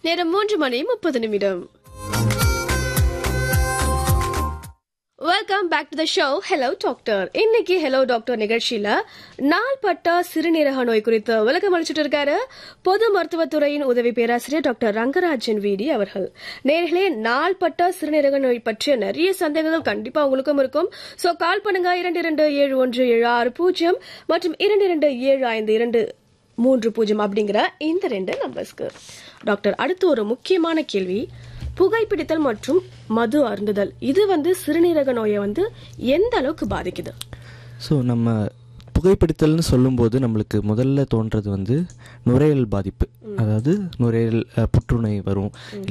நேரம் மூன்று மணி முப்பது நிமிடம் welcome back to the show hello doctor இன்னைக்கு ஹலோ டாக்டர் நிகழ்ச்சியில நாள்பட்ட சிறுநீரக நோய் குறித்து விளக்கம் அளிச்சிட்டு இருக்காரு பொது மருத்துவத்துறையின் உதவி பேராசிரியர் டாக்டர் ரங்கராஜன் விடி அவர்கள் நேர்களே நாள்பட்ட சிறுநீரக நோய் பற்றிய நிறைய சந்தேகங்கள் கண்டிப்பா உங்களுக்கும் இருக்கும் சோ கால் பண்ணுங்க இரண்டு இரண்டு ஏழு ஒன்று ஏழு ஆறு பூஜ்ஜியம் மற்றும் இரண்டு இரண்டு ஏழு ஐந்து இரண்டு மூன்று பூஜ்ஜியம் அப்படிங்கிற இந்த ரெண்டு நம்பர்ஸ்க்கு டாக்டர் அடுத்து ஒரு முக்கியமான கேள்வி புகைப்பிடித்தல் மற்றும் மது அருந்துதல் இது வந்து சிறுநீரக நோயை வந்து எந்த அளவுக்கு பாதிக்குது ஸோ நம்ம புகைப்பிடித்தல்னு சொல்லும்போது நம்மளுக்கு முதல்ல தோன்றது வந்து நுரையீரல் பாதிப்பு அதாவது நுரையீரல் அஹ், புற்றுநோய் வரும்